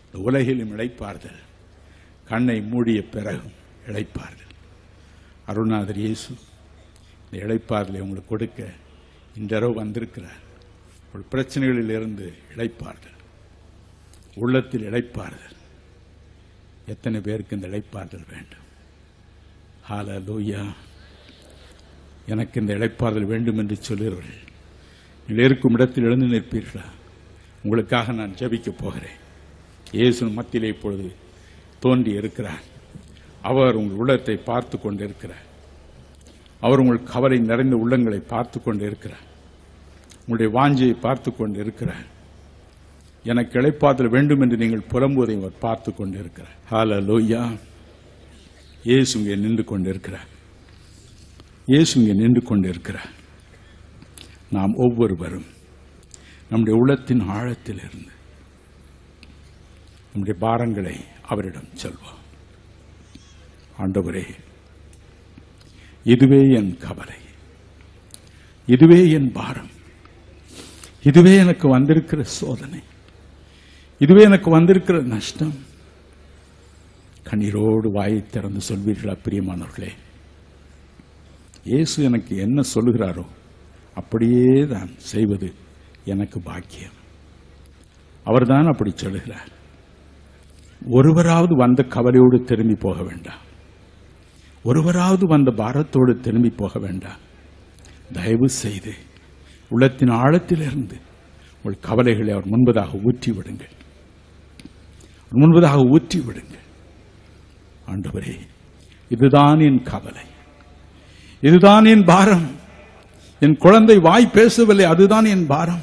இந்த உலகிலும் இழைப்பார்கள் கண்ணை மூடிய பிறகும் இழைப்பார்கள் அருணாதர் இயேசு இந்த இழைப்பார்களை உங்களுக்கு கொடுக்க இன்றரவு வந்திருக்கிறார் ஒரு பிரச்சனைகளில் இருந்து இழைப்பார்கள் உள்ளத்தில் இழைப்பார்கள் எத்தனை பேருக்கு இந்த இழைப்பார்கள் வேண்டும் ஹalleluya எனக்கு இந்த இழைப்பாறுதல் வேண்டும் என்று சொல்லுகிறவர்கள் நீங்கள் இருக்கும் இடத்தில் எழுந்து நிற்பீர்களா உங்களுக்காக நான் ஜெபிக்கப் போகிறேன் இயேசு மத்தியிலே இப்பொழுது தோன்றி இருக்கிறார் அவர் உங்கள் உள்ளத்தை பார்த்து கொண்டிருக்கிறார் அவர் உங்கள் கவலை நிறைந்த உள்ளங்களை பார்த்து கொண்டிருக்கிறார் உங்களுடைய வாஞ்சியை பார்த்து கொண்டிருக்கிறார் எனக்கு இழைப்பாற்றல் வேண்டும் என்று நீங்கள் புலம்புவதை அவர் பார்த்து கொண்டிருக்கிறார் ஹalleluya இயேசு இங்கே நின்று கொண்டிருக்கிறார் இயேசு இங்கே நின்று கொண்டிருக்கிறார் நாம் ஒவ்வொருவரும் நம்முடைய உள்ளத்தின் ஆழத்தில் இருந்து நம்முடைய பாரங்களை அவரிடம் சொல்வோம் ஆண்டவரே இதுவே என் கவலை இதுவே என் பாரம் இதுவே எனக்கு வந்திருக்கிற சோதனை இதுவே எனக்கு வந்திருக்கிற நஷ்டம் கண்ணீரோடு வாயை திறந்து சொல்வீர்களா பிரியமானவர்களே இயேசு எனக்கு என்ன சொல்லுகிறாரோ அப்படியே தான் செய்வது எனக்கு பாக்கியம் அவர்தான் அப்படி சொல்லுகிறார் ஒருவராவது வந்த கவலையோடு திரும்பி போக வேண்டாம் ஒருவராவது வந்த பாரத்தோடு திரும்பி போக வேண்டாம் தயவு செய்து உள்ளத்தின் ஆழத்திலிருந்து உங்கள் கவலைகளை அவர் முன்பதாக ஊற்றி விடுங்கள் முன்பதாக ஊற்றி விடுங்கள் ஆண்டவரே இதுதான் என் கவலை இதுதான் என் பாரம் என் குழந்தை வாய் பேசவில்லை அதுதான் என் பாரம்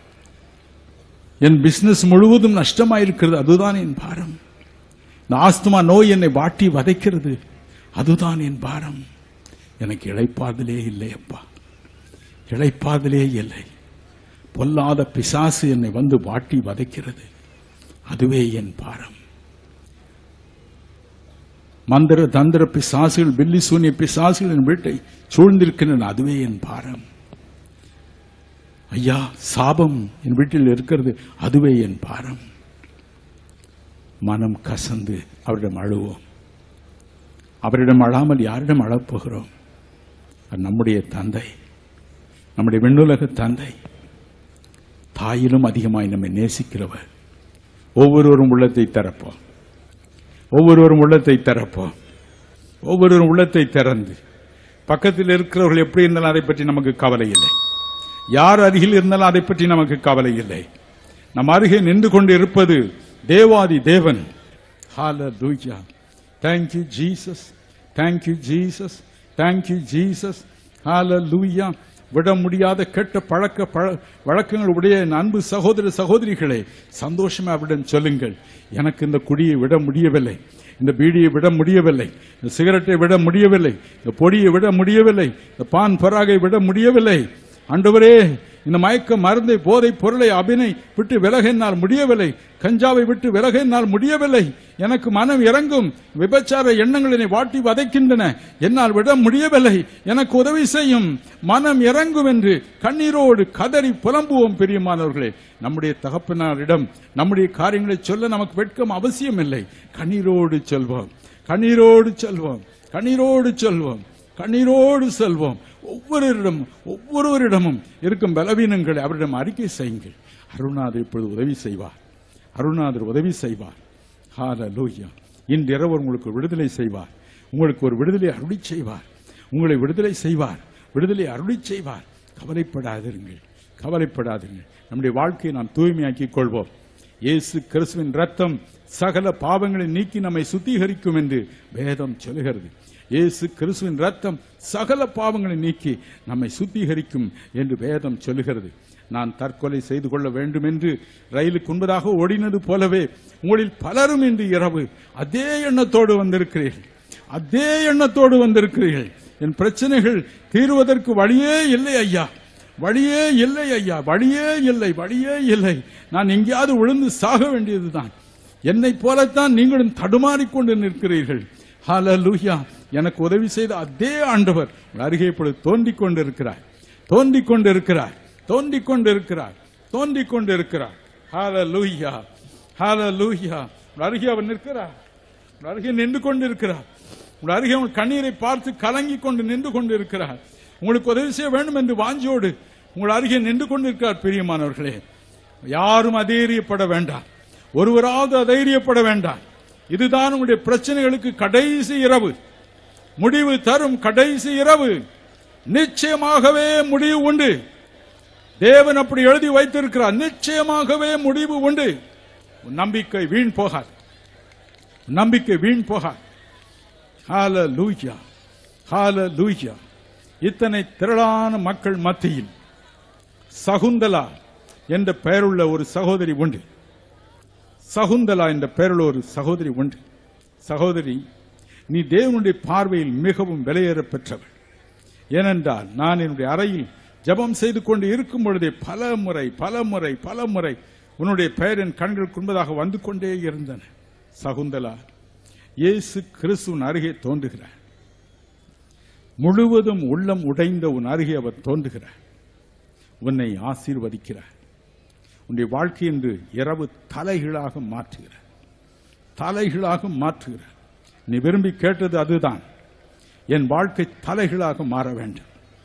என் பிசினஸ் முழுவதும் நஷ்டமாயிருக்கிறது அதுதான் என் பாரம் இந்த ஆஸ்துமா நோய் என்னை வாட்டி வதைக்கிறது அதுதான் என் பாரம் எனக்கு இழைப்பாதலே இல்லை அப்பா இழைப்பாதலே இல்லை பொல்லாத பிசாசு என்னை வந்து வாட்டி வதைக்கிறது அதுவே என் பாரம் மந்திர தந்திர பிசாசுகள் பில்லி சூனிய பிசாசுகள் என் வீட்டை சூழ்ந்திருக்கின்றன அதுவே என் பாரம் ஐயா சாபம் என் வீட்டில் இருக்கிறது அதுவே என் பாரம் மனம் கசந்து அவரிடம் அழுவோம் அவரிடம் அழாமல் யாரிடம் அழப்போகிறோம் அது நம்முடைய தந்தை நம்முடைய விண்ணுலக தந்தை தாயிலும் அதிகமாய் நம்மை நேசிக்கிறவர் ஒவ்வொருவரும் உள்ளத்தை திறப்போம் ஒவ்வொருவரும் உள்ளத்தை திறப்போம் ஒவ்வொருவரும் உள்ளத்தை திறந்து பக்கத்தில் இருக்கிறவர்கள் எப்படி இருந்தாலும் அதை பற்றி நமக்கு கவலை இல்லை யார் அருகில் இருந்தாலும் அதை பற்றி நமக்கு கவலை இல்லை நம் அருகே நின்று கொண்டு இருப்பது தேவாதி தேவன் ஹalleluya thank you jesus thank you jesus thank you jesus hallelujah விட முடியாத கெட்ட பழக்க பழ- வழக்கங்கள் உடைய என் அன்பு சகோதர சகோதரிகளே சந்தோஷமா அவரிடம் சொல்லுங்கள் எனக்கு இந்த குடியை விட முடியவில்லை இந்த பீடியை விட முடியவில்லை இந்த சிகரெட்டை விட முடியவில்லை இந்த பொடியை விட முடியவில்லை இந்த பான் பராகை விட முடியவில்லை ஆண்டவரே இந்த மயக்க மருந்தை போதை பொருளை அபினை விட்டு விலக என்னால் முடியவில்லை கஞ்சாவை விட்டு விலக என்னால் முடியவில்லை எனக்கு மனம் இறங்கும் விபச்சார எண்ணங்கள் என்னை வாட்டி வதைக்கின்றன என்னால் விட முடியவில்லை எனக்கு உதவி செய்யும் மனம் இறங்கும் என்று கண்ணீரோடு கதறி புலம்புவோம் பிரியமானவர்களே நம்முடைய தகப்பனாரிடம் நம்முடைய காரியங்களை சொல்ல நமக்கு வெட்கம் அவசியம் இல்லை கண்ணீரோடு சொல்வோம் கண்ணீரோடு சொல்வோம் கண்ணீரோடு சொல்வோம் கண்ணீரோடு செல்வோம் ஒவ்வொருவரிடம் ஒவ்வொருவரிடமும் இருக்கும் பலவீனங்களை அவரிடம் அறிக்கை செய்யுங்கள் அருணாதர் இப்பொழுது உதவி செய்வார் அருணாதர் உதவி செய்வார் ஹalleluya இன்று இரவு உங்களுக்கு விடுதலை செய்வார் உங்களுக்கு ஒரு விடுதலை அருளி செய்வார் உங்களை விடுதலை செய்வார் விடுதலை அருளி செய்வார் கவலைப்படாதிருங்கள் கவலைப்படாதீர்கள் நம்முடைய வாழ்க்கையை நாம் தூய்மையாக்கிக் கொள்வோம் இயேசு கிறிஸ்துவின் ரத்தம் சகல பாவங்களை நீக்கி நம்மை சுத்திகரிக்கும் என்று வேதம் சொல்லுகிறது இயேசு கிறிஸ்துவின் ரத்தம் சகல பாவங்களை நீக்கி நம்மை சுத்திகரிக்கும் என்று வேதம் சொல்லுகிறது நான் தற்கொலை செய்து கொள்ள வேண்டும் என்று ரயிலுக்கு முன்பதாக ஓடினது போலவே உங்களில் பலரும் இன்று இரவு அதே எண்ணத்தோடு வந்திருக்கிறீர்கள் அதே எண்ணத்தோடு வந்திருக்கிறீர்கள் என் பிரச்சனைகள் தீர்வதற்கு வழியே இல்லை ஐயா வழியே இல்லை ஐயா வழியே இல்லை வழியே இல்லை நான் எங்கேயாவது விழுந்து சாக வேண்டியதுதான் என்னை போலத்தான் நீங்களும் தடுமாறிக்கொண்டு நிற்கிறீர்கள் ஹalleluya எனக்கு உதவி செய்த அதே ஆண்டவர் உங்கள் அருகே இப்பொழுது தோன்றிக் கொண்டிருக்கிறார் தோன்றிக் கொண்டிருக்கிறார் தோன்றிக் கொண்டிருக்கிறார் தோன்றிக் கொண்டிருக்கிறார் ஹalleluya ஹalleluya உங்கள் அருகே அவர் நிற்கிறார் உங்கள் அருகே நின்று கொண்டு இருக்கிறார் உங்கள் அருகே உங்கள் கண்ணீரை பார்த்து கலங்கி கொண்டு நின்று கொண்டு இருக்கிறார் உங்களுக்கு உதவி செய்ய வேண்டும் என்று வாஞ்சியோடு உங்கள் அருகே நின்று கொண்டு இருக்கிறார் பிரியமானவர்களே யாரும் அதைரியப்பட வேண்டாம் ஒருவராவது அதைரியப்பட வேண்டாம் இதுதான் உங்களுடைய பிரச்சனைகளுக்கு கடைசி இரவு முடிவு தரும் கடைசி இரவு நிச்சயமாகவே முடிவு உண்டு தேவன் அப்படி எழுதி வைத்திருக்கிறார் நிச்சயமாகவே முடிவு உண்டு உன் நம்பிக்கை வீண் போகாது உன் நம்பிக்கை வீண் போகாது ஹalleluya ஹalleluya இத்தனை திரளான மக்கள் மத்தியில் சகுந்தலா என்ற பெயருள்ள ஒரு சகோதரி உண்டு சகுந்தலா என்ற பெயருள்ள ஒரு சகோதரி உண்டு சகோதரி நீ தேவனுடைய பார்வையில் மிகவும் விலையேற பெற்றவள் ஏனென்றால் நான் என்னுடைய அறையில் ஜெபம் செய்து கொண்டு இருக்கும் பொழுதே பல முறை பல முறை பல முறை உன்னுடைய பெயர் என் கண்களுக்கு முன்பதாக வந்து கொண்டே இருந்தன சகுந்தலா இயேசு கிறிஸ்துவின் அருகே தோன்றுகிறார் முழுவதும் உள்ளம் உடைந்த உன் அருகே அவர் தோன்றுகிறார் உன்னை ஆசீர்வதிக்கிறார் உன்னுடைய வாழ்க்கை என்று இரவு தலைகீழாக மாற்றுகிறார் தலைகீழாக மாற்றுகிறார் நீ விரும்பி கேட்டது அதுதான் என் வாழ்க்கை தலைகீழாக மாற வேண்டும்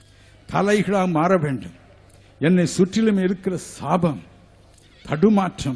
தலைகீழாக மாற வேண்டும் என்னை சுற்றிலும் இருக்கிற சாபம் தடுமாற்றம்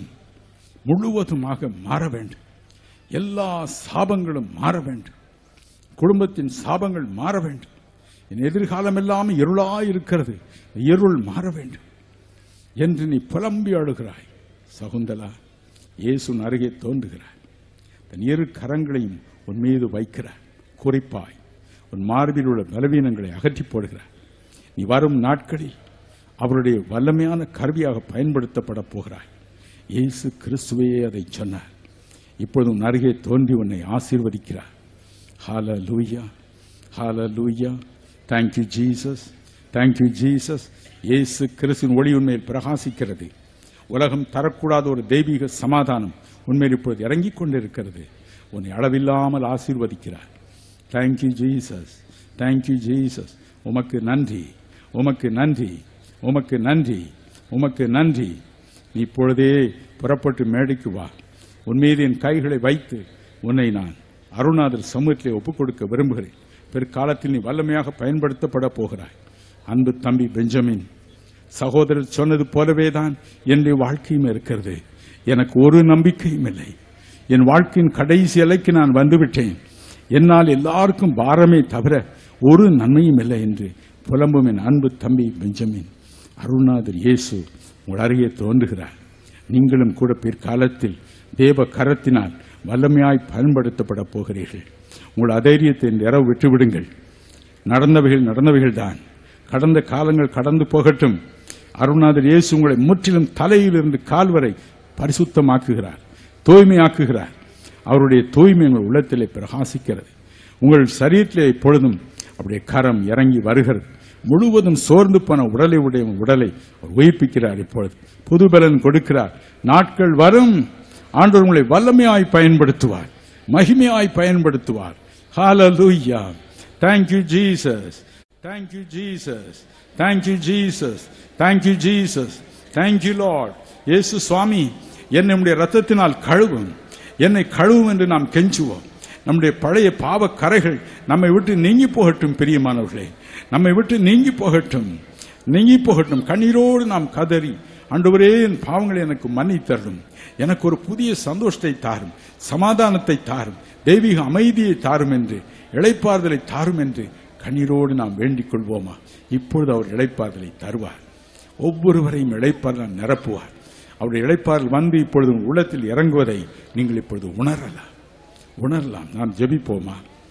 முழுவதுமாக மாற வேண்டும் எல்லா சாபங்களும் மாற வேண்டும் குடும்பத்தின் சாபங்கள் மாற வேண்டும் என் எதிர்காலம் எல்லாம் இருளாய் இருக்கிறது இருள் மாற வேண்டும் என்று நீ புலம்பி அழுகிறாய் சகுந்தலா இயேசுன் அருகே தோன்றுகிறாய் தன் இரு கரங்களையும் உன் மீது வைக்கிறார் குறிப்பாய் உன் மார்பில் உள்ள பலவீனங்களை அகற்றி போடுகிறார் நீ வரும் நாட்களில் அவருடைய வல்லமையான கருவியாக பயன்படுத்தப்பட போகிறாய் இயேசு கிறிஸ்துவே அதை சொன்னார் இப்பொழுது உன் அருகே தோன்றி உன்னை ஆசீர்வதிக்கிறார் ஹால லூயா ஹால லூயா தேங்க்யூ ஜீசஸ் தேங்க்யூ ஜீசஸ் இயேசு கிறிஸ்துவின் ஒளி உண்மையில் பிரகாசிக்கிறது உலகம் தரக்கூடாத ஒரு தெய்வீக சமாதானம் உண்மையில் இப்பொழுது இறங்கிக் கொண்டிருக்கிறது உன்னை அளவில்லாமல் ஆசீர்வதிக்கிறார் தேங்க்யூ ஜீசஸ் தேங்க்யூ ஜீசஸ் உமக்கு நன்றி உமக்கு நன்றி உமக்கு நன்றி உமக்கு நன்றி நீ இப்பொழுதே புறப்பட்டு மேடைக்கு வா உன் மீது என் கைகளை வைத்து உன்னை நான் அருணாதர் சமூகத்திலே ஒப்புக் கொடுக்க விரும்புகிறேன் பிற்காலத்தில் நீ வல்லமையாக பயன்படுத்தப்பட போகிறாய் அன்பு தம்பி பெஞ்சமின் சகோதரர் சொன்னது போலவே தான் என்னுடைய வாழ்க்கையும் இருக்கிறது எனக்கு ஒரு நம்பிக்கையும் இல்லை என் வாழ்க்கையின் கடைசி எல்லைக்கு நான் வந்துவிட்டேன் என்னால் எல்லாருக்கும் பாரமே தவிர ஒரு நன்மையும் இல்லை என்று புலம்பும் என் அன்பு தம்பி பெஞ்சமின் அருணாதர் இயேசு உங்கள் அருகே தோன்றுகிறார் நீங்களும் கூட பிற்காலத்தில் தேவ கரத்தினால் வல்லமையாய் பயன்படுத்தப்பட போகிறீர்கள் உங்கள் அதைரியத்தை இரவு விட்டுவிடுங்கள் நடந்தவைகள் நடந்தவைகள் தான் கடந்த காலங்கள் கடந்து போகட்டும் அருணாதர் இயேசு உங்களை முற்றிலும் தலையிலிருந்து கால் வரை பரிசுத்தமாக்குகிறார் தூய்மையாக்குகிறார் அவருடைய தூய்மை உங்கள் உள்ளத்திலே பிரகாசிக்கிறது உங்கள் சரீரத்திலே இப்பொழுதும் அவருடைய கரம் இறங்கி வருகிறது முழுவதும் சோர்ந்து போன உடலை உடைய உடலை அவர் உயிர்ப்பிக்கிறார் இப்பொழுது புதுபலன் கொடுக்கிறார் நாட்கள் வரும் ஆண்டவர் உங்களை வல்லமையாய் பயன்படுத்துவார் மகிமையாய் பயன்படுத்துவார் ஹalleluya thank you jesus thank you jesus thank you jesus thank you jesus thank you lord இயேசு சுவாமி என்னை உம்முடைய ரத்தத்தினால் கழுவும் என்னை கழுவும் என்று நாம் கெஞ்சுவோம் நம்முடைய பழைய பாவ கரைகள் நம்மை விட்டு நீங்கி போகட்டும் பிரியமானவர்களே நம்மை விட்டு நீங்கி போகட்டும் நீங்கி போகட்டும் கண்ணீரோடு நாம் கதறி ஆண்டவரே என் பாவங்களை எனக்கு மன்னித்தரணும் எனக்கு ஒரு புதிய சந்தோஷத்தை தாரும் சமாதானத்தை தாரும் தெய்வீக அமைதியை தாரும் என்று இளைப்பாறுதலை தாரும் என்று கண்ணீரோடு நாம் வேண்டிக் கொள்வோமா இப்பொழுது அவர் இளைப்பாறுதலை தருவார் ஒவ்வொருவரையும் இளைப்பாறுதல் நிரப்புவார் அவருடைய இளைப்பாறுதல் வந்து இப்பொழுது உங்கள் உள்ளத்தில் இறங்குவதை நீங்கள் இப்பொழுது உணரலாம் உணரலாம் நாம் ஜெபிப்போமா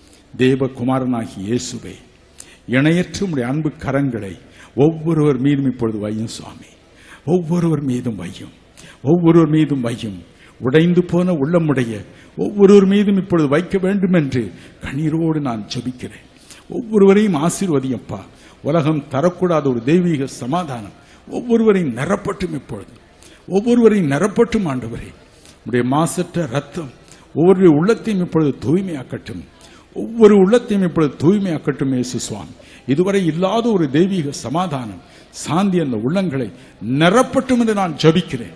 தேவகுமாரனாகி இயேசுவே இணையற்ற உடைய அன்பு கரங்களை ஒவ்வொருவர் மீதும் இப்பொழுது வையும் சுவாமி ஒவ்வொருவர் மீதும் வையும் ஒவ்வொருவர் மீதும் வையும் உடைந்து போன உள்ளமுடைய ஒவ்வொருவர் மீதும் இப்பொழுது வைக்க வேண்டும் என்று கண்ணீரோடு நான் ஜெபிக்கிறேன் ஒவ்வொருவரையும் ஆசீர்வதியப்பா உலகம் தரக்கூடாத ஒரு தெய்வீக சமாதானம் ஒவ்வொருவரையும் நிரப்பட்டும் இப்பொழுது ஒவ்வொருவரையும் நிரப்பட்டும் ஆண்டவரே உடைய மாசற்ற ரத்தம் ஒவ்வொரு உள்ளத்தையும் இப்பொழுது தூய்மையாக்கட்டும் ஒவ்வொரு உள்ளத்தையும் இப்பொழுது தூய்மையாக்கட்டும் இயேசு சுவாமி இதுவரை இல்லாத ஒரு தெய்வீக சமாதானம் சாந்தி அந்த உள்ளங்களை நிரப்பட்டும் என்று நான் ஜபிக்கிறேன்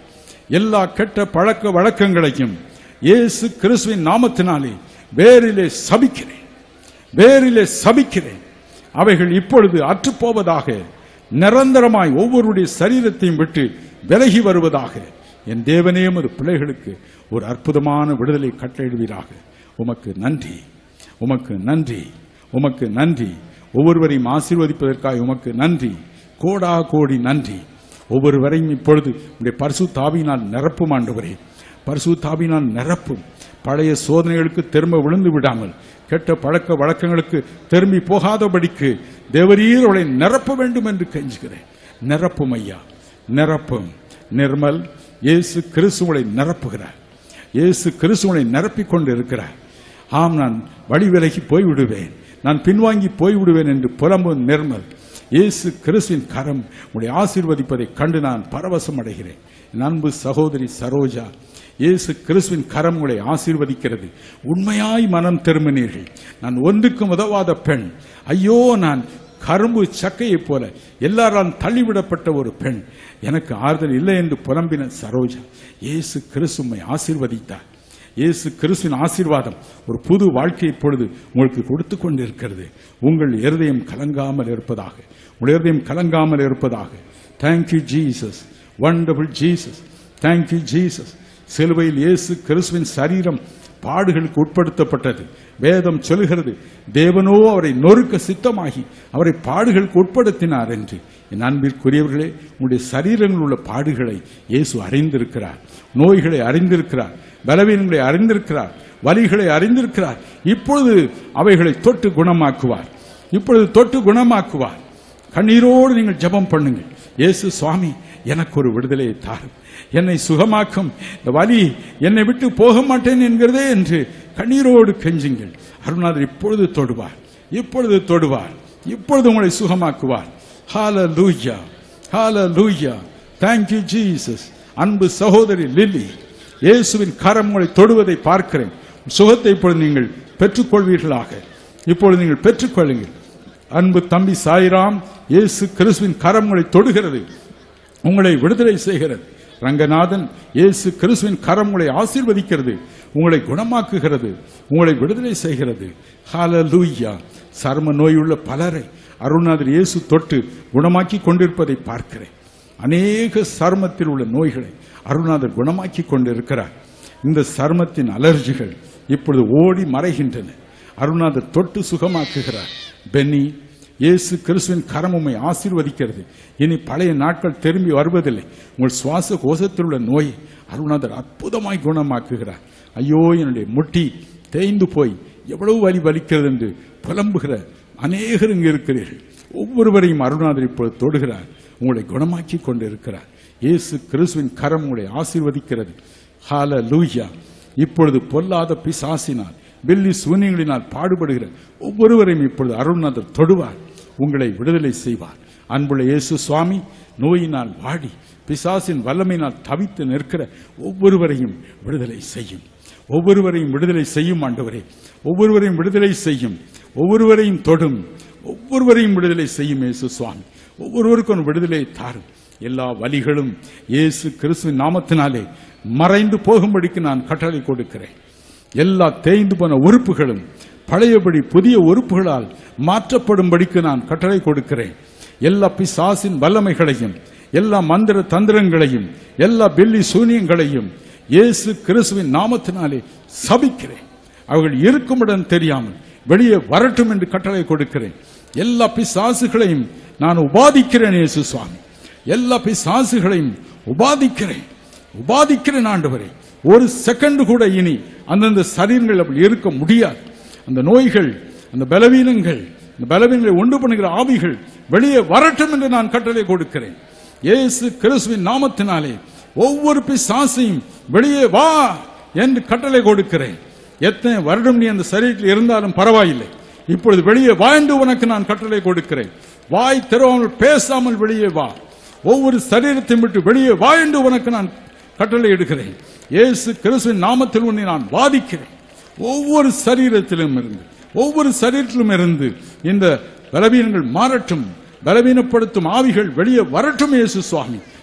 எல்லா கெட்ட பழக்க வழக்கங்களையும் இயேசு கிறிஸ்துவின் நாமத்தினாலே வேரிலே சபிக்கிறேன் வேரிலே சபிக்கிறேன் அவைகள் இப்பொழுது அற்றுப்போவதாக நிரந்தரமாய் ஒவ்வொருடைய சரீரத்தையும் விட்டு விலகி வருவதாக என் தேவனே உமது பிள்ளைகளுக்கு ஒரு அற்புதமான விடுதலை கட்டளையிடுவீராக உமக்கு நன்றி உமக்கு நன்றி உமக்கு நன்றி ஒவ்வொருவரையும் ஆசீர்வதிப்பதற்காக உமக்கு நன்றி கோடா கோடி நன்றி ஒவ்வொருவரையும் இப்பொழுது உடைய பரிசு தாவினால் நிரப்பும் ஆண்டவரே பரிசு தாவினால் நிரப்பும் பழைய சோதனைகளுக்கு திரும்ப விழுந்து விடாமல் கெட்ட பழக்க வழக்கங்களுக்கு திரும்பி போகாதபடிக்கு தேவரீர் அவளை நிரப்ப வேண்டும் என்று கெஞ்சுகிறேன் நிரப்பும் ஐயா நிரப்பும் நிர்மல் இயேசு கிறிஸ்துவனை நிரப்புகிறார் இயேசு கிறிஸ்துவனை நிரப்பிக் கொண்டு இருக்கிறார் ஆம் நான் வழி விலகி போய்விடுவேன் நான் பின்வாங்கி போய்விடுவேன் என்று புலம்பும் நிர்மல் இயேசு கிறிஸ்துவின் கரம் உடைய ஆசீர்வதிப்பதை கண்டு நான் பரவசம் அடைகிறேன் என் அன்பு சகோதரி சரோஜா இயேசு கிறிஸ்துவின் கரம் உங்களை ஆசீர்வதிக்கிறது உண்மையாய் மனம் திரும்பினீர்கள் நான் ஒன்றுக்கும் உதவாத பெண் ஐயோ நான் கரும்பு சக்கையைப் போல எல்லாரால் தள்ளிவிடப்பட்ட ஒரு பெண் எனக்கு ஆறுதல் இல்லை என்று புலம்பின சரோஜா இயேசு கிறிஸ்துவை ஆசீர்வதித்தார் இயேசு கிறிஸ்துவின் ஆசீர்வாதம் ஒரு புது வாழ்க்கை இப்பொழுது உங்களுக்கு கொடுத்து கொண்டிருக்கிறது உங்கள் இருதயம் கலங்காமல் இருப்பதாக உங்கள் இருதயம் கலங்காமல் இருப்பதாக thank you Jesus wonderful Jesus thank you Jesus சிலுவையில் இயேசு கிறிஸ்துவின் சரீரம் பாடுகளுக்கு உட்படுத்தப்பட்டது வேதம் சொல்கிறது தேவனோ அவரை நொறுக்க சித்தமாகி அவரை பாடுகளுக்கு உட்படுத்தினார் என்று என் அன்பிற்குரியவர்களே உங்களுடைய சரீரங்களில் உள்ள பாடுகளை இயேசு அறிந்திருக்கிறார் நோய்களை அறிந்திருக்கிறார் பலவீனங்களை அறிந்திருக்கிறார் வலிகளை அறிந்திருக்கிறார் இப்பொழுது அவைகளை தொட்டு குணமாக்குவார் இப்பொழுது தொட்டு குணமாக்குவார் கண்ணீரோடு நீங்கள் ஜெபம் பண்ணுங்கள் இயேசு சுவாமி எனக்கு ஒரு விடுதலையை தாரும் என்னை சுகமாக்கும் இந்த வலி என்னை விட்டு போக மாட்டேன் என்கிறதே என்று கண்ணீரோடு கெஞ்சுங்கள் அருணாதர் இப்பொழுது தொடுவார் இப்பொழுது தொடுவார் இப்பொழுது உங்களை சுகமாக்குவார் ஹால லூயா ஹால லூயா தேங்க்யூ ஜீசஸ் அன்பு சகோதரி லில்லி இயேசுவின் கரம் உங்களை தொடுவதை பார்க்கிறேன் சுகத்தை இப்பொழுது நீங்கள் பெற்றுக்கொள்வீர்களாக இப்பொழுது நீங்கள் பெற்றுக்கொள்ளுங்கள் அன்பு தம்பி சாய்ராம் இயேசு கிறிஸ்துவின் கரம் உங்களை தொடுகிறது உங்களை விடுதலை செய்கிறது ரங்கநாதன் இயேசு கிறிஸ்துவின் கரம் உங்களை ஆசீர்வதிக்கிறது உங்களை குணமாக்குகிறது உங்களை விடுதலை செய்கிறது ஹalleluya சர்ம நோயுள்ள பலரை அருணாதர் இயேசு தொட்டு குணமாக்கி கொண்டிருப்பதை பார்க்கிறேன் அநேக சர்மத்தில் உள்ள நோய்களை அருணாதர் குணமாக்கி கொண்டிருக்கிறார் இந்த சர்மத்தின் அலர்ஜிகள் இப்பொழுது ஓடி மறைகின்றன அருணாதர் தொட்டு சுகமாக்குகிறார் பென்னி இயேசு கிறிஸ்துவின் கரம் உம்மை ஆசீர்வதிக்கிறது இனி பழைய நாட்கள் திரும்பி வருவதில்லை உங்கள் சுவாச கோஷத்தில் உள்ள நோயை அருணாதர் அற்புதமாய் குணமாக்குகிறார் ஐயோ என்னுடைய முட்டி தேய்ந்து போய் எவ்வளவு வலி வலிக்கிறது என்று புலம்புகிற அநேகர் இங்கு இருக்கிறீர்கள் ஒவ்வொருவரையும் அருணாதர் இப்பொழுது தொடுகிறார் உங்களை குணமாக்கி கொண்டு இருக்கிறார் இயேசு கிறிஸ்துவின் கரம் உங்களை ஆசீர்வதிக்கிறது ஹால லூயா இப்பொழுது பொல்லாத பிசாசினால் வெள்ளி சூன்யங்களினால் பாடுபடுகிற ஒவ்வொருவரையும் இப்பொழுது அருள்நாதர் தொடுவார் உங்களை விடுதலை செய்வார் அன்புள்ள இயேசு சுவாமி நோயினால் வாடி பிசாசின் வல்லமையினால் தவித்து நிற்கிற ஒவ்வொருவரையும் விடுதலை செய்யும் ஒவ்வொருவரையும் விடுதலை செய்யும் ஆண்டவரே ஒவ்வொருவரையும் விடுதலை செய்யும் ஒவ்வொருவரையும் தொடும் ஒவ்வொருவரையும் விடுதலை செய்யும் இயேசு சுவாமி ஒவ்வொருவருக்கும் ஒரு விடுதலை தாரும் எல்லா வலிகளும் இயேசு கிறிஸ்துவின் நாமத்தினாலே மறைந்து போகும்படிக்கு நான் கட்டளை கொடுக்கிறேன் எல்லா தேய்ந்து போன உறுப்புகளும் பழையபடி புதிய உறுப்புகளால் மாற்றப்படும்படிக்கு நான் கட்டளை கொடுக்கிறேன் எல்லா பிசாசின் வல்லமைகளையும் எல்லா மந்திர தந்திரங்களையும் எல்லா பெல்லி சூனியங்களையும் இயேசு கிறிஸ்துவின் நாமத்தினாலே சபிக்கிறேன் அவர்கள் இருக்குமிடம் தெரியாமல் வெளியே வரட்டும் என்று கட்டளை கொடுக்கிறேன் எல்லா பிசாசுகளையும் நான் உபாதிக்கிறேன் இயேசு சுவாமி எல்லா பிசாசுகளையும் உபாதிக்கிறேன் உபாதிக்கிறேன் ஆண்டவரே ஒரு செகண்ட் கூட இனி அந்தந்த சரீரங்கள் அப்படி இருக்க முடியாது அந்த நோய்கள் அந்த பலவீனங்கள் அந்த பலவீனங்களை உண்டு பண்ணுகிற ஆவிகள் வெளியே வரட்டும் என்று நான் கட்டளை கொடுக்கிறேன் இயேசு கிறிஸ்துவின் நாமத்தினாலே ஒவ்வொரு பிசாசையும் வெளியே வா என்று கட்டளை கொடுக்கிறேன் எத்தனை வருடம் நீ அந்த சரீரத்தில் இருந்தாலும் பரவாயில்லை இப்பொழுது வெளியே வாழ்ந்து உனக்கு நான் கட்டளை கொடுக்கிறேன் வாய் திறவாமல் பேசாமல் வெளியே வா ஒவ்வொரு சரீரத்தையும் விட்டு வெளியே வா என்று உனக்கு நான் கட்டளை எடுக்கிறேன் இயேசு கிறிஸ்துவின் நாமத்தில் உன்னை நான் வாதிக்கிறேன் ஒவ்வொரு சரீரத்திலும் இருந்து ஒவ்வொரு சரீரத்திலும் இருந்து இந்த பலவீனங்கள் மாறட்டும் பலவீனப்படுத்தும் ஆவிகள் வெளியே வரட்டும் இயேசு சுவாமி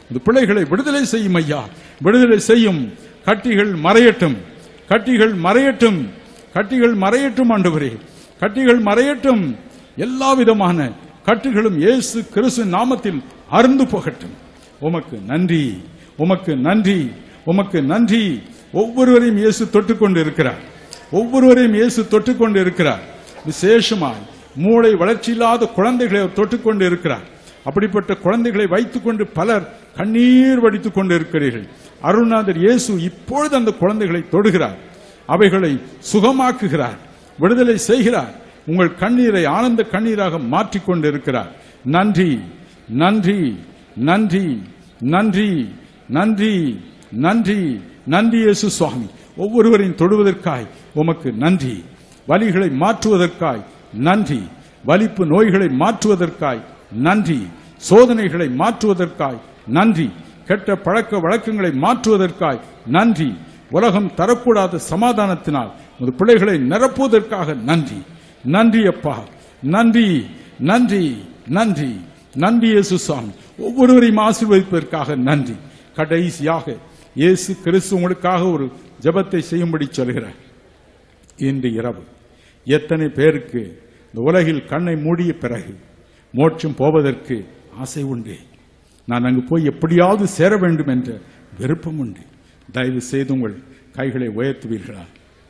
இந்த பிள்ளைகளை விடுதலை செய்யும் ஐயா விடுதலை செய்யும் கட்டிகள் மறையட்டும் கட்டிகள் மறையட்டும் கட்டிகள் மறையட்டும் ஆண்டவரே கட்டிகள் மறையட்டும் எல்லா விதமான கட்டுகளும் இயேசு கிறிஸ்து நாமத்தில் அருந்து போகட்டும் உமக்கு நன்றி உமக்கு நன்றி உமக்கு நன்றி ஒவ்வொருவரையும் இயேசு தொட்டுக்கொண்டு இருக்கிறார் ஒவ்வொருவரையும் இயேசு தொட்டுக்கொண்டு இருக்கிறார் விசேஷமாய் மூளை வளர்ச்சி இல்லாத குழந்தைகளை அவர் தொட்டுக்கொண்டு இருக்கிறார் அப்படிப்பட்ட குழந்தைகளை வைத்துக்கொண்டு பலர் கண்ணீர் வடித்துக் கொண்டு இருக்கிறீர்கள் அருள்நாதர் இயேசு இப்பொழுது அந்த குழந்தைகளை தொடுகிறார் அவைகளை சுகமாக்குகிறார் விடுதலை செய்கிறார் உங்கள் கண்ணீரை ஆனந்த கண்ணீராக மாற்றிக் கொண்டிருக்கிறார் நன்றி நன்றி நன்றி நன்றி நன்றி நன்றி நன்றி இயேசு சுவாமி ஒவ்வொருவரையும் தொடுவதற்காய் உமக்கு நன்றி வலிகளை மாற்றுவதற்காய் நன்றி வலிப்பு நோய்களை மாற்றுவதற்காய் நன்றி சோதனைகளை மாற்றுவதற்காய் நன்றி கெட்ட பழக்க வழக்கங்களை மாற்றுவதற்காய் நன்றி உலகம் தரக்கூடாத சமாதானத்தினால் உமது பிள்ளைகளை நிரப்புவதற்காக நன்றி நன்றி அப்பா நன்றி நன்றி நன்றி நன்றி இயேசு சுவாமி ஒவ்வொருவரையும் ஆசீர்வதிப்பதற்காக நன்றி கடைசியாக இயேசு கிறிஸ்து உங்களுக்காக ஒரு ஜெபத்தை செய்யும்படி சொல்கிறார் இன்று இரவு எத்தனை பேருக்கு இந்த உலகில் கண்ணை மூடிய பிறகு மோட்சம் போவதற்கு ஆசை உண்டு நான் அங்கு போய் எப்படியாவது சேர வேண்டும் என்ற விருப்பம் உண்டு தயவு செய்து உங்கள் கைகளை உயர்த்துவீர்களா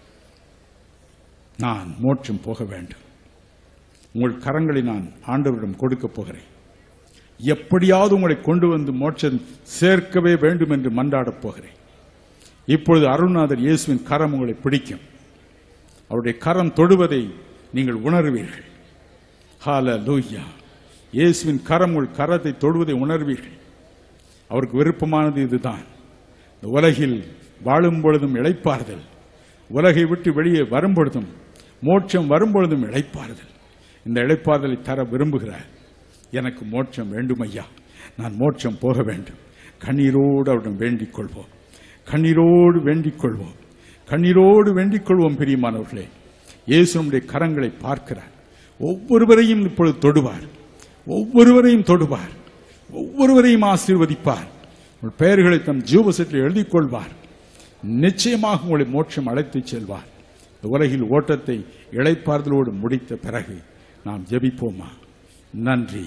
நான் மோட்சம் போக வேண்டும் உங்கள் கரங்களை நான் ஆண்டவரிடம் கொடுக்க போகிறேன் எப்படியாவது உங்களை கொண்டு வந்து மோட்சம் சேர்க்கவே வேண்டும் என்று மன்றாடப் போகிறேன் இப்பொழுது அருள்நாதர் இயேசுவின் கரம் உங்களை பிடிக்கும் அவருடைய கரம் தொடுவதை நீங்கள் உணர்வீர்கள் ஹால லூயா இயேசுவின் கரம் உங்கள் கரத்தை தொடுவதை உணர்வீர்கள் அவருக்கு விருப்பமானது இதுதான் இந்த உலகில் வாழும் பொழுதும் இழைப்பார்கள் உலகை விட்டு வெளியே வரும் பொழுதும் மோட்சம் வரும் பொழுதும் இழைப்பார்கள் இந்த இழைப்பாறுதலை தர விரும்புகிறார் எனக்கு மோட்சம் வேண்டும் ஐயா நான் மோட்சம் போக வேண்டும் கண்ணீரோடு அவரிடம் வேண்டிக் கொள்வோம் கண்ணீரோடு வேண்டிக் கொள்வோம் கண்ணீரோடு வேண்டிக் கொள்வோம் பிரியமானவர்களே இயேசு நம்முடைய கரங்களை பார்க்கிறார் ஒவ்வொருவரையும் இப்பொழுது தொடுவார் ஒவ்வொருவரையும் தொடுவார் ஒவ்வொருவரையும் ஆசீர்வதிப்பார் உங்கள் பெயர்களை தம் ஜீவசத்தில் எழுதிக் கொள்வார் நிச்சயமாக உங்களை மோட்சம் அழைத்துச் செல்வார் இந்த உலகில் ஓட்டத்தை இளைப்பாறுதலோடு முடித்த பிறகு நாம் ஜெபிப்போமா நன்றி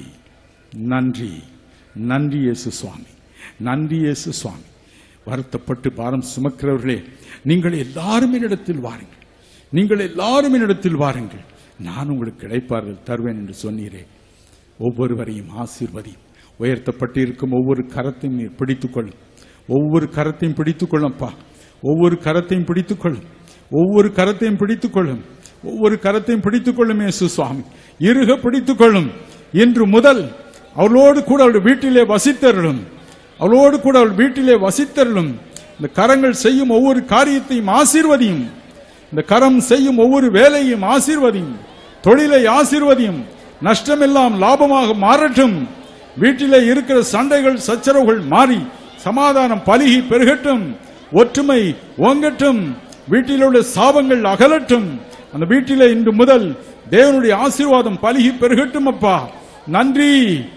நன்றி நன்றி இயேசு சுவாமி நன்றி இயேசு சுவாமி வருத்தப்பட்டு பாரம் சுமக்கிறவர்களே நீங்கள் எல்லாரும் என்னிடத்தில் வாருங்கள் நீங்கள் எல்லாரும் என்னிடத்தில் வாருங்கள் நான் உங்களுக்கு கிடைப்பார்கள் தருவேன் என்று சொன்னீரே ஒவ்வொருவரையும் ஆசீர்வதியும் உயர்த்தப்பட்டு இருக்கும் ஒவ்வொரு கரத்தையும் நீர் பிடித்துக் கொள்ளும் ஒவ்வொரு கரத்தையும் பிடித்துக் கொள்ளும்பா ஒவ்வொரு கரத்தையும் பிடித்துக் கொள்ளும் ஒவ்வொரு கரத்தையும் பிடித்துக் கொள்ளும் ஒவ்வொரு கரத்தையும் பிடித்துக் கொள்ளும் இயேசு சுவாமி இருக பிடித்துக் கொள்ளும் இன்று முதல் அவளோடு கூட அவருடைய வீட்டிலே வசித்தருளும் அவளோடு கூட அவள் வீட்டிலே வசித்தருளும் இந்த கரங்கள் செய்யும் ஒவ்வொரு காரியத்தையும் ஆசீர்வதியும் இந்த கரம் செய்யும் ஒவ்வொரு வேலையும் ஆசீர்வதியும் தொழிலை ஆசீர்வதியும் நஷ்டமெல்லாம் லாபமாக மாறட்டும் வீட்டிலே இருக்கிற சண்டைகள் சச்சரவுகள் மாறி சமாதானம் பலுகி பெருகட்டும் ஒற்றுமை ஓங்கட்டும் வீட்டில் உள்ள சாபங்கள் அகலட்டும் அந்த வீட்டிலே இன்று முதல் தேவனுடைய ஆசீர்வாதம் பலுகி பெருகட்டும் அப்பா நன்றி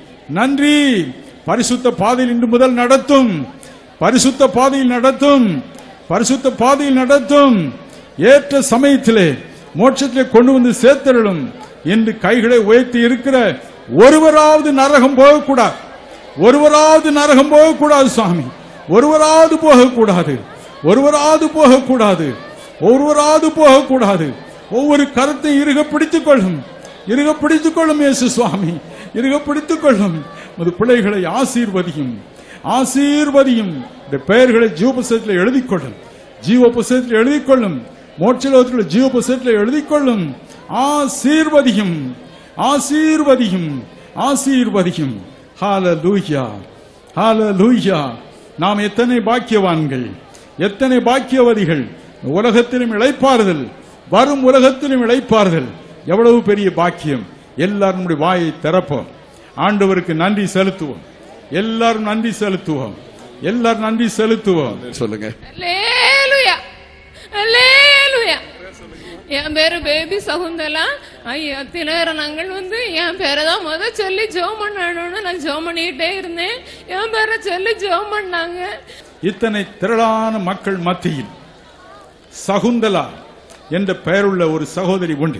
நன்றி பரிசுத்த பாதையில் இன்று முதல் நடத்தும் பரிசுத்த பாதையில் நடத்தும் பரிசுத்த பாதையில் நடத்தும் ஏற்ற சமயத்திலே மோட்சத்திலே கொண்டு வந்து சேர்த்தருளும் என்று கைகளை உயர்த்தி இருக்கிற ஒருவராவது நரகம் போகக்கூடாது ஒருவராவது நரகம் போகக்கூடாது சுவாமி ஒருவராவது போகக்கூடாது ஒருவராவது போகக்கூடாது ஒருவராவது போகக்கூடாது ஒவ்வொரு கருத்தை இருக பிடித்துக் கொள்ளும் இருக பிடித்துக் கொள்ளும் இயேசு சுவாமி இருக பிடித்துக் கொள்ளும் உமது பிள்ளைகளை ஆசீர்வதியும் ஆசீர்வதியும் இந்த பெயர்களை ஜீவ புஸ்தகத்தில் எழுதிக் கொள்ளும் ஜீவ புஸ்தகத்தில் எழுதிக் கொள்ளும் மோட்சலோகத்தில் ஜீவ புஸ்தகத்தில் எழுதிக் கொள்ளும் ஆசீர்வதியும் ஆசீர்வதியும் ஆசீர்வதியும் ஹalleluya ஹalleluya நாம் எத்தனை பாக்கியவான்கள் எத்தனை பாக்கியவதிகள் உலகத்திலும் இளைப்பாறுதல் வரும் உலகத்திலும் இளைப்பாறுதல் எவ்வளவு பெரிய பாக்கியம் எல்லாரும் நம்முடைய வாயை திறப்போம் ஆண்டவருக்கு நன்றி செலுத்துவோம் எல்லாரும் நன்றி செலுத்துவோம் எல்லாரும் நன்றி செலுத்துவோம் சொல்லுங்க அல்லேலூயா அல்லேலூயா என் பேரு பேபி சகுந்தலா ஐயா தினகரனங்கள் வந்து என் பேரை தான் முத சொல்லி ஜெபம் பண்ணணும்னு நான் ஜெபம் பண்ணிக்கிட்டே இருந்தேன் என் பேரை சொல்லி ஜெபம் பண்ணாங்க இத்தனை திரளான மக்கள் மத்தியில் சகுந்தலா என்ற பெயருள்ள ஒரு சகோதரி உண்டு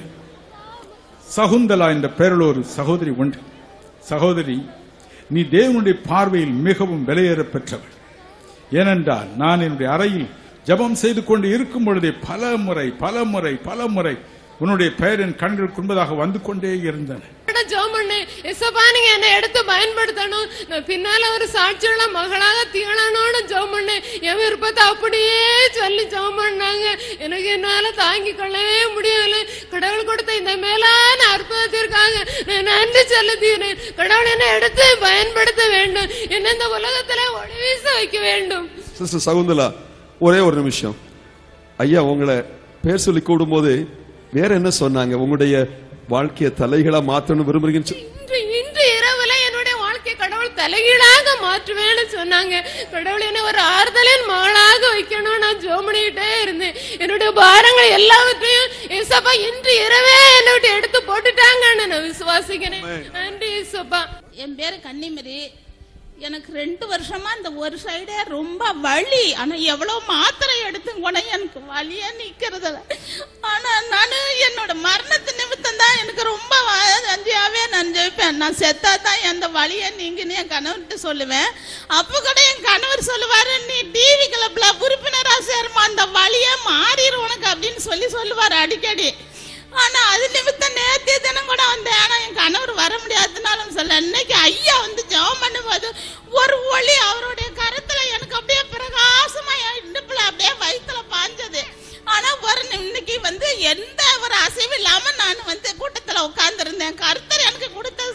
சகுந்தலா என்ற பெயருள்ள ஒரு சகோதரி உண்டு சகோதரி நீ தேவனுடைய பார்வையில் மிகவும் விலையேற பெற்றவள் ஏனென்றால் நான் என்னுடைய அறையில் ஜெபம் செய்து கொண்டு இருக்கும் பொழுதே பல முறை பல முறை பல முறை உன்னுடைய பெயர் என் கண்களுக்கு முன்பதாக வந்து கொண்டே இருந்தன நான் ஜெபம் பண்ணேன் எசப்பா நீங்க என்னை எடுத்து பயன்படுத்தணும் நான் பின்னால ஒரு சாட்சியுள்ள மகளாக திகழணும்னு ஜெபம் பண்ணேன் என் விருப்பத்தை அப்படியே சொல்லி ஜெபம் பண்ணாங்க எனக்கு என்னால தாங்கிக் கொள்ளவே முடியல கடவுள் கொடுத்த இந்த மேலான அற்புதத்திற்காக நான் நன்றி செலுத்துகிறேன் கடவுள் என்னை எடுத்து பயன்படுத்த வேண்டும் என்ன இந்த உலகத்துல ஒளி வீச வைக்க வேண்டும் சிஸ்டர் சகுந்தலா ஒரே ஒரு நிமிஷம் ஐயா உங்களை பேர் சொல்லி கூடும்போது வேற என்ன சொன்னாங்க உங்களுடைய வாழ்க்கைய தலைகளா மாத்தணும் விரும்புறீங்கன்னு சொ- இன்று இன்று இரவுல என்னுடைய வாழ்க்கை கடவுள் தலைகீழாக மாற்றுவேன்னு சொன்னாங்க கடவுள் என்ன ஒரு ஆறுதலின் மகளாக வைக்கணும் நான் ஜோமணிக்கிட்டே இருந்தேன் என்னுடைய பாரங்கள் எல்லாவற்றையும் ஏசப்பா இன்று இரவே என்னை விட்டு எடுத்து போட்டுட்டாங்கன்னு நான் விசுவாசிக்கிறேன் நன்றி ஏசப்பா என் பேரு கன்னிமரி எனக்கு ரெண்டு வருஷமா இந்த ஒரு சைடே ரொம்ப வலி ஆனா எவ்வளவு மாத்திரை எடுத்து கூட எனக்கு வலியே நிக்கிறது இல்ல. ஆனா நானு என்னோட மரணத்து நிமித்தம் தான் எனக்கு ரொம்ப அஞ்சியாவே நான் ஜெயிப்பேன் நான் செத்தா தான் எந்த வலியை நீங்கன்னு என் கணவர்கிட்ட சொல்லுவேன் அப்ப கூட என் கணவர் சொல்லுவாரு நீ டிவி கிளப்ல உறுப்பினரா சேருமா அந்த வலியே மாறிடும் உனக்கு அப்படின்னு சொல்லி சொல்லுவாரு அடிக்கடி ஆனா அது நிமித்தம் நேத்திய தினம் கூட வந்தேன் ஆனா என் கணவர் வர முடியாதுனாலும் சொல்ல இன்னைக்கு ஐயா வந்து ஜெபம் பண்ணும்போது ஒரு ஒளி அவருடைய கருத்துல எனக்கு அப்படியே பிரகாசமா என் இடுப்புல அப்படியே வயித்துல பாஞ்சது ஆனா ஒரு நி- இன்னைக்கு வந்து எந்த ஒரு அசைவு இல்லாம நான் வந்து கூட்டத்துல உட்கார்ந்து இருந்தேன் கருத்தர் எனக்கு கொடுத்த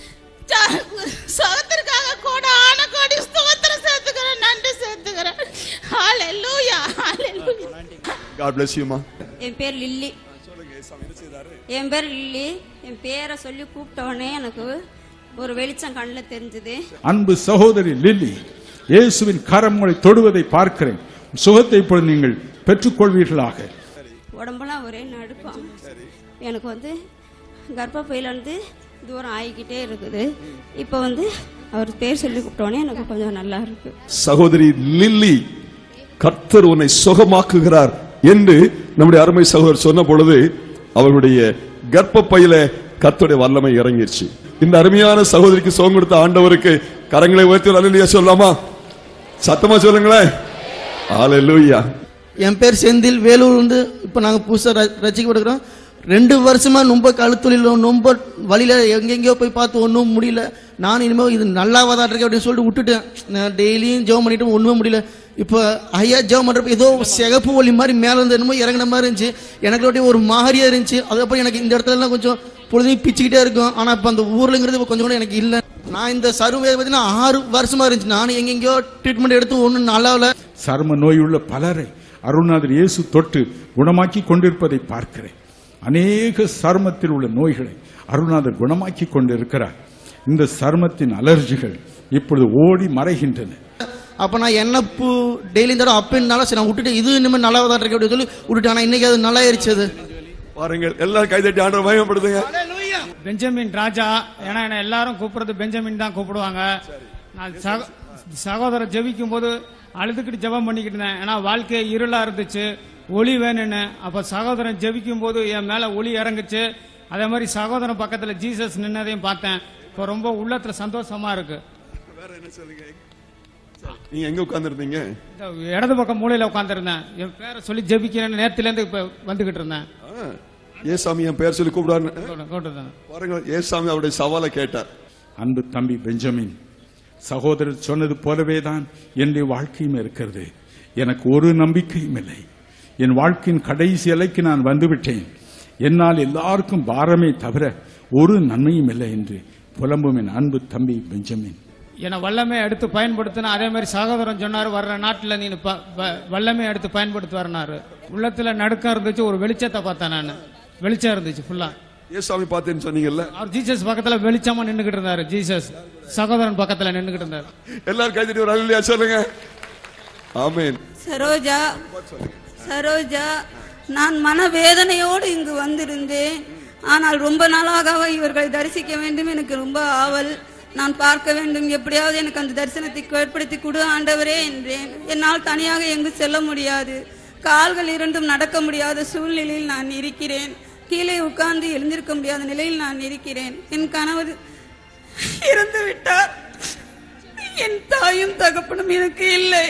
சகத்திற்காக கூட ஆன கோடி ஸ்தோத்திரம் சேர்த்துக்கிறேன் நன்றி சேர்த்துக்கிறேன் ஹalleluya ஹalleluya God bless you மா என் பேர் லில்லி என் பேர் லில்லி என் பேரை சொல்லி கூப்பிட்ட உடனே எனக்கு ஒரு வெளிச்சம் கண்ணில் தெரிஞ்சது அன்பு சகோதரி லில்லி இயேசுவின் கரம் உங்களை தொடுவதை பார்க்கிறேன் சுகத்தை இப்பொழுது நீங்கள் பெற்றுக்கொள்வீர்களாக உடம்பெல்லாம் ஒரே நடுக்கம் எனக்கு வந்து கர்ப்பப்பையில இருந்து தூரம் ஆகிக்கிட்டே இருக்குது இப்போ வந்து அவர் பேர் சொல்லி கூப்பிட்ட உடனே எனக்கு கொஞ்சம் நல்லா இருக்கு சகோதரி லில்லி கர்த்தர் உன்னை சுகமாக்குகிறார் என்று நம்முடைய அருமை சகோதரர் சொன்ன பொழுது அவருடைய கர்ப்பப்பையில கர்த்தருடைய வல்லமை இறங்கிருச்சு இந்த அருமையான சகோதரிக்கு சுகம் கொடுத்த ஆண்டவருக்கு கரங்களை உயர்த்தி ஒரு அல்லேலூயா சொல்லலாமா சத்தமா சொல்லுங்களேன் ஹalleluya என் பேர் செந்தில் வேலூர் வந்து இப்போ நாங்கள் புதுசாக ரசிக்கப்படுகிறோம் ரெண்டு வருஷமா ரொம்ப கழுத்தொழிலும் ரொம்ப வழியில எங்கெங்கேயோ போய் பார்த்து ஒன்றும் முடியல நான் இனிமேல் இது நல்லாவதா இருக்கு அப்படின்னு சொல்லிட்டு விட்டுட்டேன் நான் டெய்லியும் ஜெபம் பண்ணிட்டு ஒன்றுமே முடியல இப்போ ஐயா ஜெபம் பண்ணுறப்ப ஏதோ சிகப்பு ஒளி மாதிரி மேலே இருந்து என்னமோ இறங்கின மாதிரி இருந்துச்சு எனக்கு அப்படியே ஒரு மாதிரியா இருந்துச்சு அதுக்கப்புறம் எனக்கு இந்த இடத்துல எல்லாம் கொஞ்சம் பொழுதையும் பிச்சுக்கிட்டே இருக்கும் ஆனால் இப்போ அந்த ஊர்லங்கிறது இப்ப கொஞ்சம் கூட எனக்கு இல்லை நான் இந்த சர்வே பார்த்தீங்கன்னா ஆறு வருஷமா இருந்துச்சு நான் எங்கெங்கேயோ ட்ரீட்மெண்ட் எடுத்து ஒன்றும் நல்லா இல்லை சர்ம நோயுள்ள பலரை அருணாதர் இயேசு தொட்டு குணமாக்கி கொண்டிருப்பதை பார்க்கிறேன் அநேக சர்மத்தில் உள்ள நோய்களை அருணாதர் குணமாக்கி கொண்டிருக்கிறார் இந்த சர்மத்தின் அலர்ஜிகள் இப்பொழுது ஓடி மறைகின்றன அப்ப நான் என்ன பூ டெய்லி தடவை அப்படின்னாலும் சரி நான் விட்டுட்டு இது இனிமேல் நல்லா தான் இருக்கு அப்படின்னு சொல்லி விட்டுட்டேன் ஆனா இன்னைக்கு அது நல்லா ஆயிருச்சு அது பாருங்கள் எல்லாரும் கைதட்டி ஆண்டவர் மகிமைப்படுத்துங்க பெஞ்சமின் ராஜா ஏன்னா என்ன எல்லாரும் கூப்பிடுறது பெஞ்சமின் தான் கூப்பிடுவாங்க நான் சக- சகோதரர் ஜெபிக்கும் போது அழுதுகிட்டு ஜெபம் பண்ணிக்கிட்டு இருந்தேன் ஏன்னா வாழ்க்கை இருளா இருந்துச்சு ஒளி வேணும்னு அப்ப சகோதரன் ஜெபிக்கும் போது என் மேல ஒளி இறங்குச்சு அதே மாதிரி சகோதரன் பக்கத்துல ஜீசஸ் நின்னதையும் பார்த்தேன் இப்போ ரொம்ப உள்ளத்துல சந்தோஷமா இருக்கு நீங்க எங்க உட்கார்ந்திருந்தீங்க இந்த இடது பக்கம் மூலையில உட்காந்துருந்தேன் என் பேரை சொல்லி ஜெபிக்கிறேன்னு நேரத்துல இருந்து இப்ப வந்துகிட்டு இருந்தேன் ஏசாமி என் பேர் சொல்லி கூப்பிடாரு கூப்பிட்டு பாருங்க ஏசாமி அவருடைய சவாலை கேட்டார் அன்பு தம்பி பெஞ்சமின் சகோதரர் சொன்னது போலவே தான் என்னுடைய வாழ்க்கையும் இருக்கிறது எனக்கு ஒரு நம்பிக்கையும் இல்லை என் வாழ்க்கையின் கடைசி எல்லைக்கு நான் வந்துவிட்டேன் என்னால் எல்லாருக்கும் பாரமே தவிர ஒரு நன்மையும் இல்லை என்று புலம்பும் என் அன்பு தம்பி பெஞ்சமின் என்னை வல்லமே எடுத்து பயன்படுத்தின அதே மாதிரி சகோதரன் சொன்னார் வர்ற நாட்டில் நீ ப- வ- வல்லமே எடுத்து பயன்படுத்தி வரனாரு உள்ளத்துல நடுக்கம் இருந்துச்சு ஒரு வெளிச்சத்தை பார்த்தேன் நான் வெளிச்சம் இருந்துச்சு ஃபுல்லா ஏசாமி பார்த்தேன்னு சொன்னீங்கல்ல அவர் ஜீசஸ் பக்கத்துல வெளிச்சமா நின்னுகிட்டு இருந்தாரு ஜீசஸ் சகோதரன் பக்கத்துல நின்னுகிட்டு இருந்தாரு எல்லாரும் கைதட்டி ஒரு அல்லையா சொல்லுங்க ஆமென் சரோஜா சரோஜா நான் மனவேதனையோடு இங்கு வந்திருந்தேன் ஆனால் ரொம்ப நாளாக இவர்களை தரிசிக்க வேண்டும் எனக்கு ரொம்ப ஆவல் நான் பார்க்க வேண்டும் எப்படியாவது எனக்கு அந்த தரிசனத்தை ஏற்படுத்தி கொடு ஆண்டவரே என்றேன் என்னால் தனியாக எங்கு செல்ல முடியாது கால்கள் இரண்டும் நடக்க முடியாத சூழ்நிலையில் நான் இருக்கிறேன் கீழே உட்கார்ந்து எழுந்திருக்க முடியாத நிலையில் நான் இருக்கிறேன் என் கணவர் இறந்து விட்டார் என் தாயும் தகப்பனும் எனக்கு இல்லை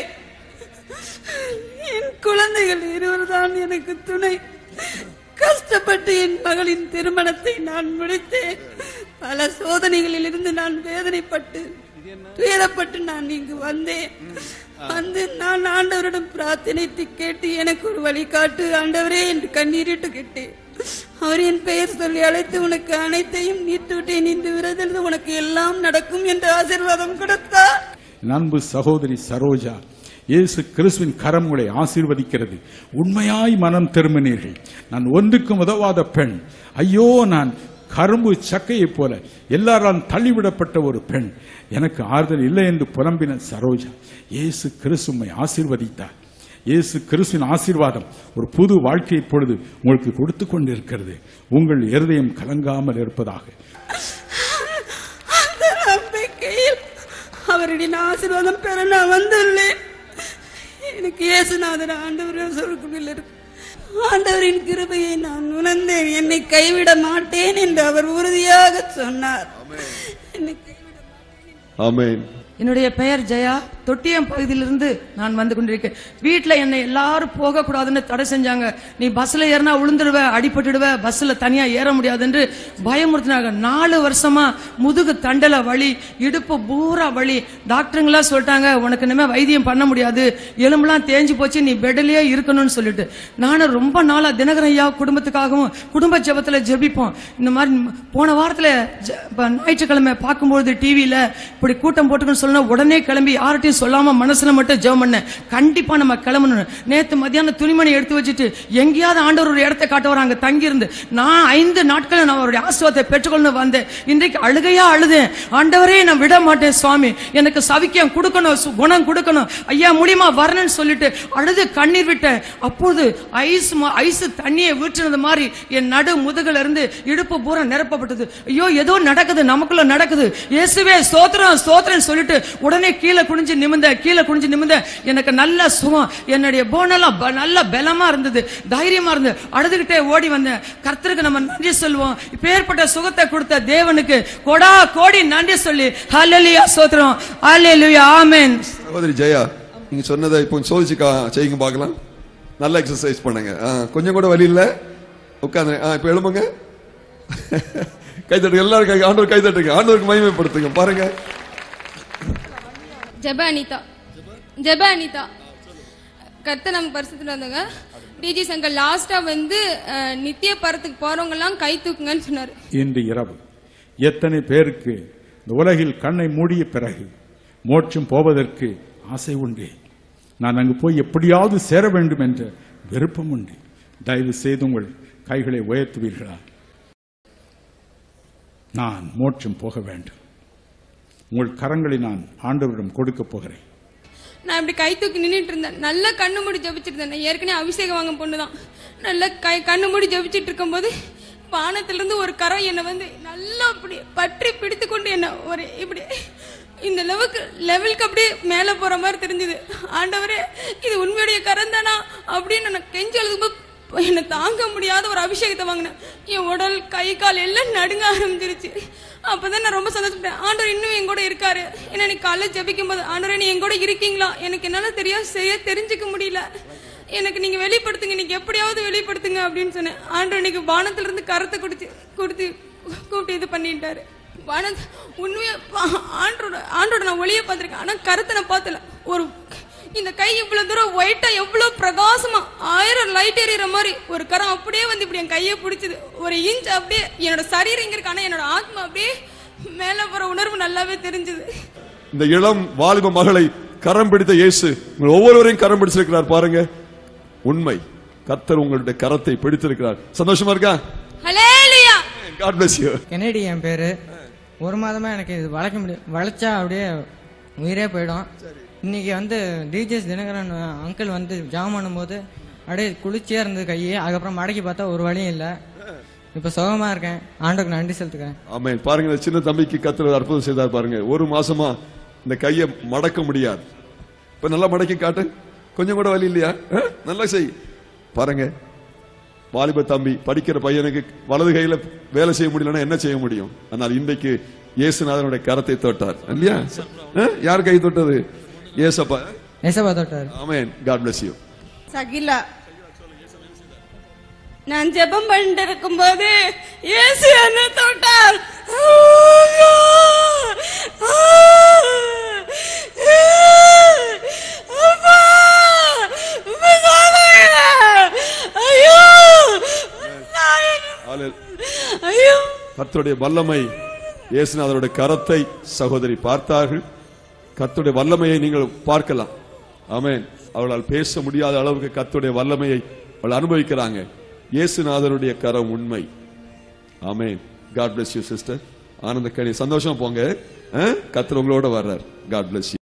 என் குழந்தைகள் இருவர்தான் எனக்கு துணை கஷ்டப்பட்டு என் மகளின் திருமணத்தை நான் முடித்தேன் பல சோதனைகளில் இருந்து நான் வேதனைப்பட்டு துயரப்பட்டு நான் இங்கு வந்தேன் வந்து நான் ஆண்டவரிடம் பிரார்த்தனைத்து கேட்டு எனக்கு ஒரு வழிகாட்டு ஆண்டவரே என்று கண்ணீரிட்டு கேட்டேன் அவர் என் பெயர் சொல்லி அழைத்து உனக்கு அனைத்தையும் நீட்டு விட்டேன் இந்த விரதம் உனக்கு எல்லாம் நடக்கும் என்று ஆசீர்வாதம் கொடுத்தார் அன்பு சகோதரி சரோஜா இயேசு கிறிஸ்துவின் கரம் உங்களை ஆசீர்வதிக்கிறது உண்மையாய் மனம் திரும்பினீர்கள் நான் ஒன்றுக்கும் உதவாத பெண் ஐயோ நான் கரும்பு சக்கையைப் போல எல்லாரால் தள்ளிவிடப்பட்ட ஒரு பெண் எனக்கு ஆறுதல் இல்லை என்று புலம்பின சரோஜா இயேசு கிறிஸ்து உம்மை ஆசீர்வதித்தார் இயேசு கிறிஸ்துவின் ஆசீர்வாதம் ஒரு புது வாழ்க்கை இப்பொழுது உங்களுக்கு கொடுத்து கொண்டிருக்கிறது உங்கள் இருதயம் கலங்காமல் இருப்பதாக அந்த நம்பிக்கையில் அவருடைய ஆசீர்வாதம் பெற நான் வந்துள்ளேன் எனக்கு இயேசுநாதர் ஆண்டவர் சொல்லுக்குள்ள இருக்கு ஆண்டவரின் கிருபையை நான் உணர்ந்தேன் என்னை கைவிட மாட்டேன் என்று அவர் உறுதியாக சொன்னார் என்னை கைவிட ஆமென் என்னுடைய பெயர் ஜெயா தொட்டியம் பகுதியிலிருந்து நான் வந்து கொண்டிருக்கேன் வீட்டுல என்னை எல்லாரும் போக கூடாதுன்னு தடை செஞ்சாங்க நீ பஸ்ல ஏறினா உளுந்துடுவ அடிபட்டுடுவ பஸ்ல தனியா ஏற முடியாது என்று பயமுறுத்தினாங்க நாலு வருஷமா முதுகு தண்டல வலி இடுப்பு பூரா வலி டாக்டருங்களா சொல்லிட்டாங்க உனக்கு இனிமே வைத்தியம் பண்ண முடியாது எலும்புலாம் தேஞ்சு போச்சு நீ பெட்லயே இருக்கணும்னு சொல்லிட்டு நானும் ரொம்ப நாளா தினகரன் ஐயா குடும்பத்துக்காகவும் குடும்ப ஜெபத்துல ஜெபிப்போம் இந்த மாதிரி போன வாரத்துல ஜ- இப்ப ஞாயிற்றுக்கிழமை பார்க்கும்போது டிவியில இப்படி கூட்டம் போட்டுக்கணும்னு சொன்னா உடனே கிளம்பி யார்கிட்டயும் சொல்லாம மனசுல மட்டும் ஜெபம் பண்ணேன் கண்டிப்பா நம்ம கிளம்பணும் நேத்து மத்தியானம் துணிமணி எடுத்து வச்சுட்டு எங்கேயாவது ஆண்டவர் ஒரு இடத்தை காட்டுவார் அங்க தங்கி இருந்து நான் ஐந்து நாட்கள் நான் அவருடைய ஆசிர்வாதத்தை பெற்றுக்கொள்ளணும் வந்தேன் இன்றைக்கு அழுகையா அழுதேன் ஆண்டவரே நான் விட மாட்டேன் சுவாமி எனக்கு சவிக்கம் கொடுக்கணும் சு- குணம் கொடுக்கணும் ஐயா முடியுமா வரணும்னு சொல்லிட்டு அழுது கண்ணீர் விட்டேன் அப்போது ஐஸ் ம- ஐஸ் தண்ணியை வீற்றினது மாதிரி என் நடு முதுகுல இருந்து இடுப்பு பூரா நிரப்பப்பட்டது ஐயோ ஏதோ நடக்குது நமக்குள்ள நடக்குது இயேசுவே ஸ்தோத்திரம் ஸ்தோத்திரம் சொல்லிட்டு உடனே கீழே குனிஞ்சு நிமிந்த கீழே குனிஞ்சு நிமிந்த எனக்கு நல்ல சுகம் என்னுடைய போனெல்லாம் ப- நல்ல பலமா இருந்தது தைரியமா இருந்தது அழுதுகிட்டே ஓடி வந்தேன் கர்த்தருக்கு நம்ம நன்றி சொல்லுவோம் இப்பேற்பட்ட சுகத்தை கொடுத்த தேவனுக்கு கொடா கோடி நன்றி சொல்லி ஹalleluya ஸ்தோத்திரம் ஹalleluya ஆமென் சகோதரி ஜெயா நீங்க சொன்னதை இப்போ சோதிச்சு கா- செய்யுங்க பார்க்கலாம் நல்ல எக்ஸசைஸ் பண்ணுங்க ஆ, கொஞ்சம் கூட வலி இல்ல உட்காந்து இப்போ எழும்புங்க கை தட்டுங்க எல்லாரும் கை ஆண்டவர் கை தட்டுங்க ஆண்டவருக்கு மகிமைப்படுத்துங்க பாருங்க ஜெப அனிதா ஜெப அனிதா கர்த்த நம்ம பரிசுத்துல வந்தாங்க டிஜி சங்கர் லாஸ்டா வந்து அஹ், நித்திய பரத்துக்கு போறவங்க எல்லாம் கை தூக்குங்கன்னு சொன்னாரு இன்று இரவு எத்தனை பேருக்கு இந்த உலகில் கண்ணை மூடிய பிறகு மோட்சம் போவதற்கு ஆசை உண்டு நான் அங்கு போய் எப்படியாவது சேர வேண்டும் என்ற விருப்பம் உண்டு தயவு செய்து உங்கள் கைகளை உயர்த்துவீர்களா நான் மோட்சம் போக வேண்டும் உங்கள் கரங்களை நான் ஆண்டவரிடம் கொடுக்கப் போகிறேன் நான் இப்படி கை தூக்கி நின்னுட்டு இருந்தேன் நல்ல கண்ணு மூடி ஜெபிச்சிட்டு இருந்தேன் நான் ஏற்கனவே அபிஷேகம் வாங்க பொண்ணு தான் நல்ல கை கண்ணு மூடி ஜெபிச்சிட்டு இருக்கும்போது வானத்துல இருந்து ஒரு கரம் என்னை வந்து நல்லா அப்படி பற்றி பிடித்து கொண்டு என்ன ஒரு இப்படி இந்த லெவலுக்கு லெவலுக்கு அப்படியே மேலே போற மாதிரி தெரிஞ்சது ஆண்டவரே இது உண்மையுடைய கரம் தானா அப்படின்னு நான் கெஞ்சி எழுதும்போது என்னை தாங்க முடியாத ஒரு அபிஷேகத்தை வாங்கினேன் என் உடல் கை கால் எல்லாம் நடுங்க ஆரம்பிச்சிருச்சு அப்பதான் நான் ரொம்ப சந்தோஷப்பட்டேன் ஆண்டவர் இன்னும் என் கூட இருக்காரு ஏன்னா நீ காலைல ஜெபிக்கும் போது ஆண்டவரே நீ என் கூட இருக்கீங்களா எனக்கு என்னால தெரியாது செய்ய தெரிஞ்சுக்க முடியல எனக்கு நீங்க வெளிப்படுத்துங்க நீங்க எப்படியாவது வெளிப்படுத்துங்க அப்படின்னு சொன்னேன் ஆண்டவர் இன்னைக்கு வானத்துல இருந்து கரத்தை குடிச்சு கொடுத்து கூப்பிட்டு இது பண்ணிட்டாரு வான உண்மையா பா- ஆண்டோட ஆண்டோட நான் ஒளிய பார்த்திருக்கேன் ஆனா கருத்தை நான் பார்த்தல ஒரு இந்த கை இவ்வளவு தூரம் ஒயிட்டா எவ்வளவு பிரகாசமா ஆயிரம் லைட் எரியற மாதிரி ஒரு கரம் அப்படியே வந்து இப்படி என் கையை பிடிச்சது ஒரு இன்ச் அப்படியே என்னோட சரீரம் இங்க இருக்கு ஆனா என்னோட ஆத்மா அப்படியே மேல போற உணர்வு நல்லாவே தெரிஞ்சது இந்த இளம் வாலிப மகளை கரம் பிடித்த இயேசு உங்கள் ஒவ்வொருவரையும் கரம் பிடிச்சிருக்கிறார் பாருங்க உண்மை கர்த்தர் உங்களுடைய கரத்தை பிடித்திருக்கிறார் சந்தோஷமா இருக்கா hallelujah God bless you Kennedy என் பேரு ஒரு மாதமா எனக்கு இது வளர்க்க முடியும் வளைச்சா அப்படியே உயிரே போயிடும் இன்னைக்கு வந்து டிஜிஎஸ் தினகரன் அங்கிள் வந்து ஜாம் பண்ணும்போது அப்படியே குளிர்ச்சியா இருந்தது கையை அதுக்கப்புறம் மடக்கி பார்த்தா ஒரு வழியும் இல்லை இப்போ சுகமா இருக்கேன் ஆண்டோக்கு நன்றி செலுத்துக்கிறேன் ஆமென் பாருங்க இந்த சின்ன தம்பிக்கு கத்துறது அற்புதம் செய்தார் பாருங்க ஒரு மாசமா இந்த கையை மடக்க முடியாது இப்ப நல்லா மடக்கி காட்டு கொஞ்சம் கூட வலி இல்லையா ஆ? நல்லா செய் பாருங்க வாலிப தம்பி படிக்கிற பையனுக்கு வலது கையில வேலை செய்ய முடியலன்னா என்ன செய்ய முடியும் ஆனால் இன்றைக்கு இயேசுநாதனுடைய கரத்தை தொட்டார் இல்லையா ஆ? யார் கை தொட்டது ஏசப்பா ஏசப்பா தொட்டார் amen God bless you Shakila நான் ஜெபம் பண்ணிட்டு இருக்கும்போது இயேசு என்ன தொட்டார் ஐயோ! ஆ! அப்பா! உம்மை காணவில்லை. ஐயோ! நான் என்ன- Hallelujah. ஐயோ கர்த்தருடைய வல்லமை இயேசுநாதருடைய கரத்தை சகோதரி பார்த்தார்கள் கர்த்தருடைய வல்லமையை நீங்கள் பார்க்கலாம் ஆமென் அவளால் பேச முடியாத அளவுக்கு கர்த்தருடைய வல்லமையை அவள் அனுபவிக்கிறாங்க இயேசுநாதருடைய கரம் உண்மை amen God bless you sister ஆனந்த கனி சந்தோஷமா போங்க கர்த்தர் உங்களோட வர்றார் காட் bless you